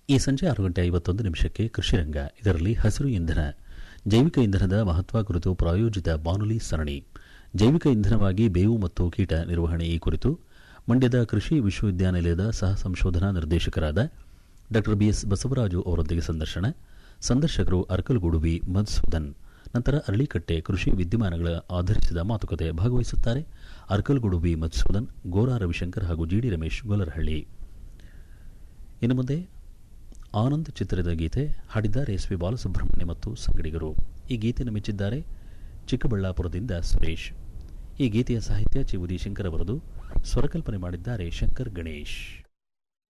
ಈ ಸಂಜೆ ಆರು ಗಂಟೆ ಐವತ್ತೊಂದು ನಿಮಿಷಕ್ಕೆ ಕೃಷಿರಂಗ ಇದರಲ್ಲಿ ಹಸಿರು ಇಂಧನ ಜೈವಿಕ ಇಂಧನದ ಮಹತ್ವ ಕುರಿತು ಪ್ರಾಯೋಜಿತ ಬಾನುಲಿ ಸರಣಿ ಜೈವಿಕ ಇಂಧನವಾಗಿ ಬೇವು ಮತ್ತು ಕೀಟ ನಿರ್ವಹಣೆ ಈ ಕುರಿತು ಮಂಡ್ಯದ ಕೃಷಿ ವಿಶ್ವವಿದ್ಯಾನಿಲಯದ ಸಹ ಸಂಶೋಧನಾ ನಿರ್ದೇಶಕರಾದ ಡಾ ಬಿಎಸ್ ಬಸವರಾಜು ಅವರೊಂದಿಗೆ ಸಂದರ್ಶನ ಸಂದರ್ಶಕರು ಅರ್ಕಲ್ಗೂಡು ವಿ ಮಧುಸೂದನ್ ನಂತರ ಅರಳಿಕಟ್ಟೆ ಕೃಷಿ ವಿದ್ಯಮಾನಗಳ ಆಧರಿಸಿದ ಮಾತುಕತೆ ಭಾಗವಹಿಸುತ್ತಾರೆ ಅರ್ಕಲ್ಗೂಡು ವಿ ಮಧುಸೂದನ್ ಗೋರಾ ರವಿಶಂಕರ್ ಹಾಗೂ ಜಿಡಿ ರಮೇಶ್ ಗೊಲರಹಳ್ಳಿ ಇನ್ನು ಮುಂದೆ ಆನಂದ್ ಚಿತ್ರದ ಗೀತೆ ಹಾಡಿದ್ದಾರೆ ಎಸ್ ಪಿ ಬಾಲಸುಬ್ರಹ್ಮಣ್ಯ ಮತ್ತು ಸಂಗಡಿಗರು ಈ ಗೀತೆಯನ್ನು ಮೆಚ್ಚಿದ್ದಾರೆ ಚಿಕ್ಕಬಳ್ಳಾಪುರದಿಂದ ಸುರೇಶ್ ಈ ಗೀತೆಯ ಸಾಹಿತ್ಯ ಚಿವುದಿ ಶಂಕರ್ ಅವರದು ಸ್ವರಕಲ್ಪನೆ ಮಾಡಿದ್ದಾರೆ ಶಂಕರ್ ಗಣೇಶ್